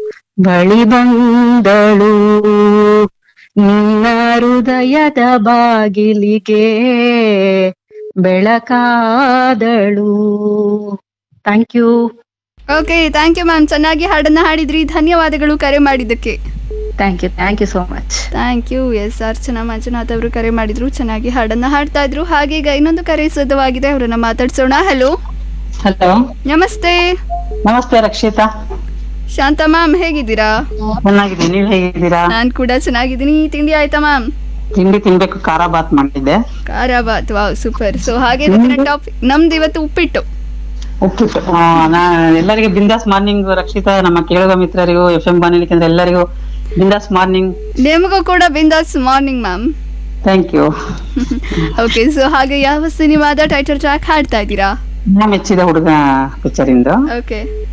ಬಳಿ ಬಂದಳು ನಿನ್ನ ಹೃದಯದ ಬಾಗಿಲಿಗೆ ಬೆಳಕಾದಳು thank you okay thank you ma'am ಚೆನ್ನಾಗಿ ಹಾಡನ್ನ ಹಾಡಿದ್ರಿ ಧನ್ಯವಾದಗಳು ಕರೆ ಮಾಡಿದ್ದಕ್ಕೆ thank you thank you so much thank you yes Archana Manjunath ಅವರು ಕರೆ ಮಾಡಿದ್ರು ಚೆನ್ನಾಗಿ ಹಾಡನ್ನ ಹಾಡ್ತಾ ಇದ್ರು ಹಾಗೆ ಈಗ ಇನ್ನೊಂದು ಕರೆ ಸಿದ್ಧವಾಗಿದೆ ಅವರನ್ನ ಮಾತಾಡ್ಸೋಣ ಹಲೋ ಹಲೋ ನಮಸ್ತೆ ನಮಸ್ತೆ ರಕ್ಷಿತಾ ಶಾಂತ ಮ್ಯಾಮ್ ಹೇಗಿದ್ದೀರಾ ಚೆನ್ನಾಗಿದ್ದೀನಿ ನೀವ್ ಹೇಗಿದ್ದೀರಾ ನಾನ್ ಕೂಡ ಚೆನ್ನಾಗಿದ್ದೀನಿ ತಿಂಡಿ ಆಯ್ತಾ ಮ್ಯಾಮ್ ತಿಂಡಿ ತಿನ್ಬೇಕು ಖಾರ ಬಾತ್ ಮಾಡಿದ್ದೆ ಖಾರಾಬಾತ್ ವಾವ್ ಸೂಪರ್ ಸೊ ಹಾಗೆ ಇವತ್ತಿನ ಟಾಪಿಕ್ ನಮ್ದು ಇವತ್ತು ಉಪ್ಪಿಟ್ಟು ಉಪ್ಪಿಟ್ಟು ಆ, ನಾ ಎಲ್ಲರಿಗೂ ಬಿಂದಾಸ್ ಮಾರ್ನಿಂಗ್ ರಕ್ಷಿತಾ ನಮ್ಮ ಕೇಳುಗ ಮಿತ್ರರಿಗೂ ಎಫ್ ಎಂ ಬಾನುಲಿ ಕೇಂದ್ರ ಎಲ್ಲರಿಗೂ ಬಿಂದಾಸ್ ಮಾರ್ನಿಂಗ್ ನಿಮಗೂ ಕೂಡ Bindaas morning ma'am thank you okay so ಹಾಗೆ ಯಾವ ಸಿನಿಮಾದ ಟೈಟಲ್ ಟ್ರ್ಯಾಕ್ ಹಾಡ್ತಾ ಇದ್ದೀರಾ ನಾ ಮೆಚ್ಚಿದ ಹುಡುಗ ಪಿಕ್ಚರ್ ಇಂದು ಓಕೆ